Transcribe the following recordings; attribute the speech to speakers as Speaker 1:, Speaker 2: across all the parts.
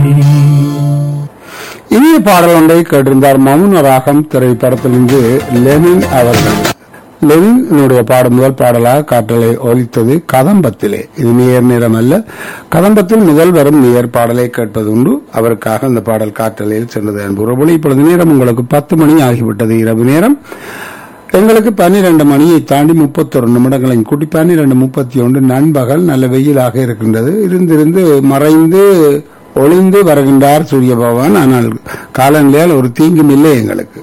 Speaker 1: இனிய பாடல் ஒன்றை கேட்டிருந்தார் மௌன ராகம் திரைப்படத்திலிருந்து லெனின் அவர்கள் லெனினுடைய பாடல் முதல் பாடலாக காற்றலை ஒலித்தது கதம்பத்திலே இது நேர் நேரம் அல்ல கதம்பத்தில் முதல் வரும் நேர் பாடலை கேட்பது உண்டு அவருக்காக அந்த பாடல் காற்றலையில் சென்றது அன்பு இப்பொழுது நேரம் உங்களுக்கு பத்து மணி ஆகிவிட்டது இரவு நேரம் எங்களுக்கு பன்னிரண்டு மணியை தாண்டி முப்பத்தொரு நிமிடங்களையும் கூட்டி பன்னிரண்டு முப்பத்தி ஒன்று நண்பகல் நல்ல வெயிலாக இருக்கின்றது இருந்திருந்து மறைந்து ஒளிந்து வருகின்றார் சூரிய பகவான் ஆனால் காலநிலையால் ஒரு தீங்கும் இல்லை எங்களுக்கு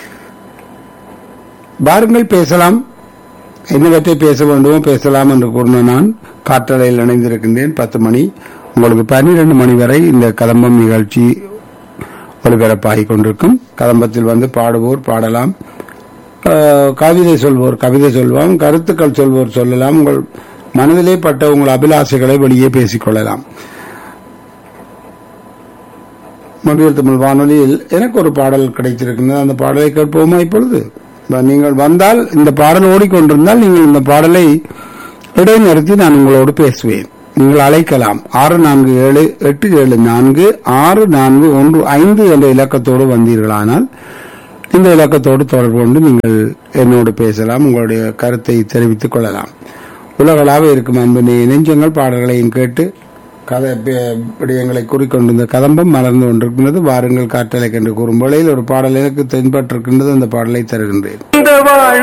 Speaker 1: வாருங்கள் பேசலாம் என்னவற்றை பேச வேண்டுமோ பேசலாம் என்று கூறின நான் காற்றலையில் இணைந்திருக்கின்றேன் பத்து மணி உங்களுக்கு பன்னிரண்டு மணி வரை இந்த கதம்பம் நிகழ்ச்சி ஒளிபரப்பாகிக் கொண்டிருக்கும் கதம்பத்தில் வந்து பாடுவோர் பாடலாம் அஹ், கவிதை சொல்வோர் கவிதை சொல்வோம் கருத்துக்கள் சொல்வோர் சொல்லலாம் உங்கள் மனதிலே பட்ட உங்கள் அபிலாஷைகளை வெளியே பேசிக்கொள்ளலாம் மொழியல் தமிழ் வானொலியில் எனக்கு ஒரு பாடல் கிடைத்திருக்கின்றது அந்த பாடலை கேட்போமா இப்பொழுது இப்ப நீங்கள் வந்தால் இந்த பாடல் ஓடிக்கொண்டிருந்தால் நீங்கள் இந்த பாடலை இடைநிறுத்தி நான் உங்களோடு பேசுவேன் நீங்கள் அழைக்கலாம் ஆறு நான்கு ஏழு எட்டு ஏழு நான்கு ஆறு நான்கு ஒன்று ஐந்து என்ற இலக்கத்தோடு வந்தீர்களானால் இந்த இலக்கத்தோடு தொடர்பு கொண்டு நீங்கள் என்னோடு பேசலாம் உங்களுடைய கருத்தை தெரிவித்துக் கொள்ளலாம் உலகளாக இருக்கும் அன்பு நெ- நெஞ்சங்கள் பாடல்களையும் கேட்டு கதை பே- விடயங்களை கூறிக்கொண்டிருந்த கதம்பம் மலர்ந்து கொண்டிருக்கின்றது வாருங்கள் காற்றலை என்று கூறும் வேளையில் ஒரு பாடல் எனக்கு தென்பட்டிருக்கின்றது அந்த பாடலை தருகின்றேன்
Speaker 2: இந்த வாழ்வு